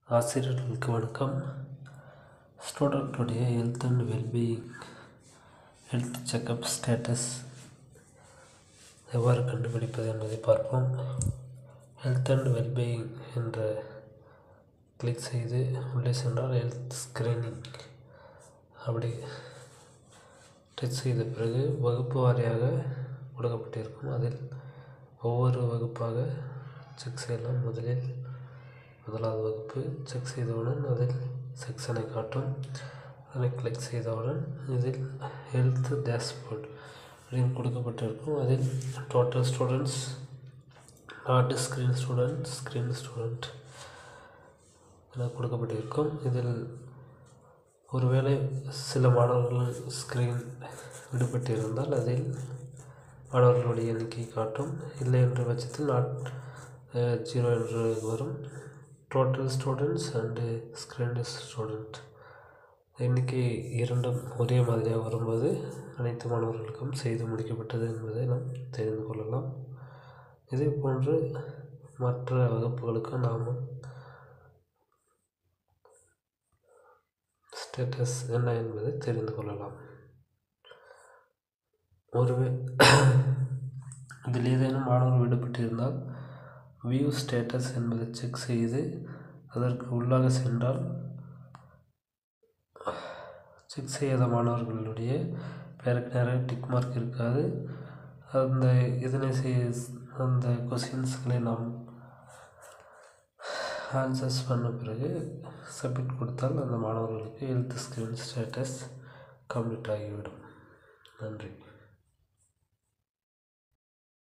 ஆசிரியர்களுக்கு வணக்கம் ஸ்டூடெண்ட்டுடைய health and wellbeing health checkup status எவ்வாறு கண்டுபிடிப்பது என்பதை பார்ப்போம் ஹெல்த் அண்ட் வெல்பீயிங் என்ற கிளிக் செய்து உள்ளே சென்றால் ஹெல்த் ஸ்க்ரீனிங் அப்படி டச் செய்த பிறகு வகுப்பு வாரியாக கொடுக்கப்பட்டிருக்கும் அதில் ஒவ்வொரு வகுப்பாக செக் செய்யலாம் முதலில் முதலாவது வகுப்பு செக் செய்தவுடன் அதில் செக்ஷனை காட்டும் அதனை கிளிக் செய்தவுடன் இதில் ஹெல்த் டேஷ்போர்ட் அப்படின்னு கொடுக்கப்பட்டிருக்கும் அதில் total students not screen student screen student என கொடுக்கப்பட்டிருக்கும் இதில் ஒருவேளை சில மாணவர்கள் ஸ்க்ரீன் விடுபட்டு இருந்தால் அதில் மாணவர்களுடைய எண்ணிக்கை காட்டும் இல்லை என்ற பட்சத்தில் நாட் ஜீரோ என்று வரும் total students and screen student எண்ணிக்கை இரண்டும் ஒரே மாதிரியாக வரும்போது அனைத்து மாணவர்களுக்கும் செய்து முடிக்கப்பட்டது என்பதை நாம் தெரிந்து கொள்ளலாம் இதே போன்று மற்ற வகுப்புகளுக்கு நாம் ஸ்டேட்டஸ் என்ன என்பதை தெரிந்து கொள்ளலாம் ஒருவே இதில் ஏதேனும் மாணவர் விடுபட்டிருந்தால் வியூ ஸ்டேட்டஸ் என்பதை செக் செய்து அதற்கு உள்ளாக சென்றால் செக் செய்யாத மாணவர்களுடைய பெயருக்கு நிறைய டிக் மார்க் இருக்காது அந்த இதனை செய் அந்த கொஷின்ஸ்களை நாம் ஆன்சர்ஸ் பண்ண பிறகு சப்மிட் கொடுத்தால் அந்த மாணவர்களுக்கு ஹெல்த் ஸ்கிரீன் ஸ்டேட்டஸ் கம்ப்ளீட் ஆகிவிடும் நன்றி